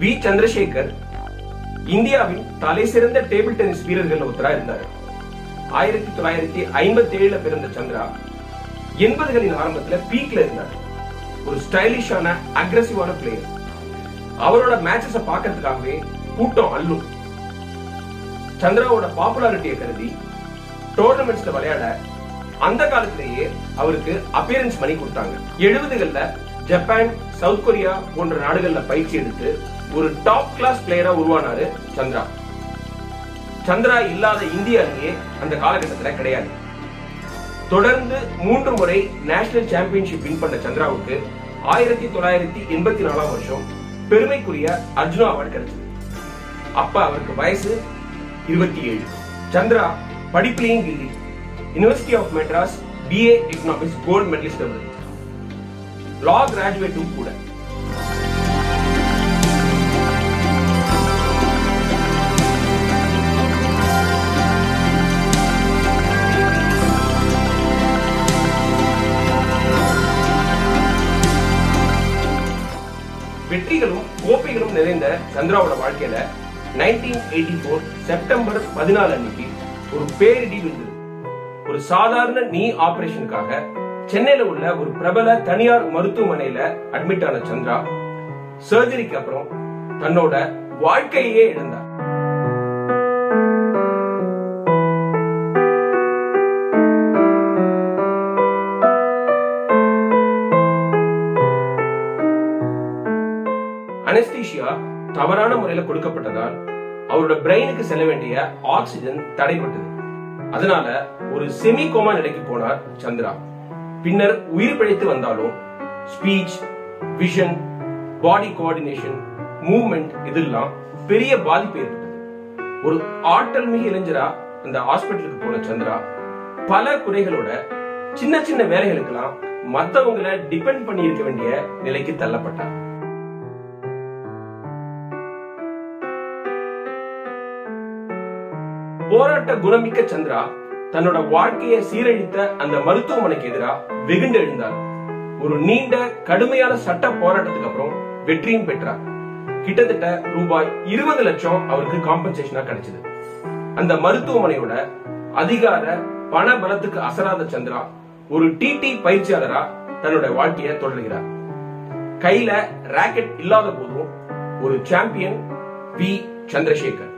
B Chandrasekhar இந்தியாவின் தலை சிறந்த டேபிள் டென்னிஸ் வீரர்கள் ஒருத்தரா இருந்தார் ஆயிரத்தி தொள்ளாயிரத்தி ஐம்பத்தி ஏழுல பிறந்த சந்திரா எண்பதுகளின் ஆரம்பத்துல பீக்ல இருந்தார் ஒரு ஸ்டைலிஷான அக்ரசிவான பிளேயர் அவரோட மேட்சஸ பார்க்கறதுக்காகவே கூட்டம் அள்ளும் சந்திராவோட பாப்புலாரிட்டியை கருதி டோர்னமெண்ட்ஸ்ல விளையாட அந்த காலத்திலேயே அவருக்கு அப்பியரன்ஸ் பண்ணி கொடுத்தாங்க எழுபதுகள்ல ஜப்பான் சவுத் கொரியா போன்ற நாடுகள்ல பயிற்சி எடுத்து ஒரு டாப் கிளாஸ் பிளேயரா உருவானாரு சந்திரா சந்திரா இல்லாத இந்திய அணியே அந்த காலகட்டத்துல கிடையாது தொடர்ந்து மூன்று முறை நேஷனல் சாம்பியன்ஷிப் வின் பண்ண சந்திராவுக்கு ஆயிரத்தி தொள்ளாயிரத்தி எண்பத்தி நாலாம் வருஷம் பெருமைக்குரிய அர்ஜுனா அவார்டு கிடைச்சது அப்ப அவருக்கு வயசு இருபத்தி ஏழு சந்திரா படிப்புலையும் கில்லி university of Madras BA economics gold medalist அவர் லா கிராஜுவேட்டும் கூட வெற்றிகளும் கோப்பைகளும் நிறைந்த சந்திராவோட வாழ்க்கையில 1984 செப்டம்பர் பதினாலு அன்னைக்கு ஒரு பேரிடி விழுந்தது ஒரு சாதாரண நீ ஆபரேஷனுக்காக சென்னையில உள்ள ஒரு பிரபல தனியார் மருத்துவமனையில அட்மிட் ஆன சந்திரா சர்ஜரிக்கு அப்புறம் தன்னோட வாழ்க்கையே இழந்தார் அனஸ்தீஷியா தவறான முறையில கொடுக்கப்பட்டதால் அவரோட பிரெயினுக்கு செல்ல வேண்டிய ஆக்சிஜன் தடைப்பட்டது அதனால ஒரு செமி கோமா நிலைக்கு போனார் சந்திரா பின்னர் உயிர் பிழைத்து வந்தாலும் speech vision body coordination movement இதெல்லாம் பெரிய பாதிப்பு ஏற்பட்டது ஒரு ஆற்றல் மிகு இளைஞரா அந்த ஹாஸ்பிட்டலுக்கு போன சந்திரா பல குறைகளோட சின்ன சின்ன வேலைகளுக்கெல்லாம் மத்தவங்களை டிபெண்ட் பண்ணி இருக்க வேண்டிய நிலைக்கு தள்ளப்பட்டார் போராட்ட குணமிக்க சந்திரா தன்னோட வாழ்க்கையை சீரழித்த அந்த மருத்துவமனைக்கு எதிராக வெகுண்டு எழுந்தார் ஒரு நீண்ட கடுமையான சட்ட போராட்டத்துக்கு அப்புறம் வெற்றியும் பெற்றார் கிட்டத்தட்ட ரூபாய் இருபது லட்சம் அவருக்கு காம்பன்சேஷனா கிடைச்சது அந்த மருத்துவமனையோட அதிகார பண பலத்துக்கு அசராத சந்திரா ஒரு டிடி பயிற்சியாளரா தன்னோட வாழ்க்கையை தொடர்கிறார் கையில ராக்கெட் இல்லாத போதும் ஒரு சாம்பியன் வி சந்திரசேகர்